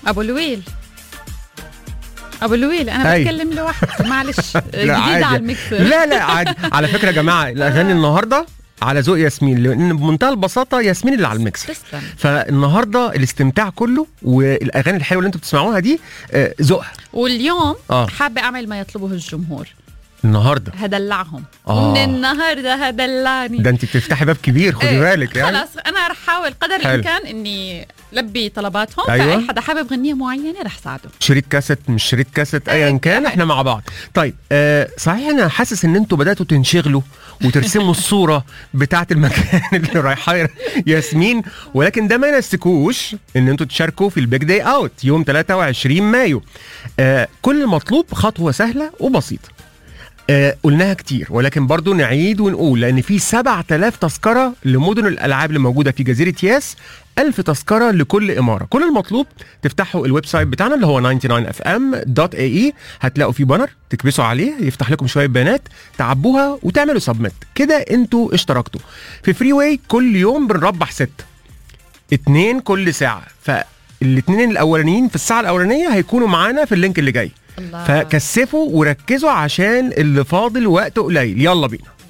ابو لويل ابو لويل انا أي. بتكلم لوحدي معلش لا، جديد عادي. على الميكسر لا لا عادي على فكره يا جماعه الاغاني النهارده على ذوق ياسمين لان بمنتهى البساطه ياسمين اللي على الميكسر تسلم فالنهارده الاستمتاع كله والاغاني الحلوه اللي انتم بتسمعوها دي آه، ذوقها واليوم آه. حابه اعمل ما يطلبه الجمهور النهارده هدلعهم آه. ومن النهارده هدلعني ده انت بتفتحي باب كبير خدي إيه، بالك يعني خلاص انا رح احاول قدر حلو. الامكان اني لبي طلباتهم أيوة. فاي حدا حابب غنيه معينه رح ساعده شريط كاسيت مش شريط كاسيت ايا كان احنا مع بعض طيب آه صحيح انا حاسس ان انتوا بداتوا تنشغلوا وترسموا الصوره بتاعه المكان اللي رايحه ياسمين ولكن ده ما ينسكوش ان انتوا تشاركوا في البيج داي اوت يوم 23 مايو آه كل المطلوب خطوه سهله وبسيطه آه قلناها كتير ولكن برضو نعيد ونقول لان في 7000 تذكره لمدن الالعاب اللي موجوده في جزيره ياس 1000 تذكره لكل اماره كل المطلوب تفتحوا الويب سايت بتاعنا اللي هو 99fm.ae هتلاقوا فيه بانر تكبسوا عليه يفتح لكم شويه بيانات تعبوها وتعملوا سبميت كده انتوا اشتركتوا في فري واي كل يوم بنربح ستة اتنين كل ساعه فالاثنين الاولانيين في الساعه الاولانيه هيكونوا معانا في اللينك اللي جاي الله فكثفوا وركزوا عشان اللي فاضل وقت قليل يلا بينا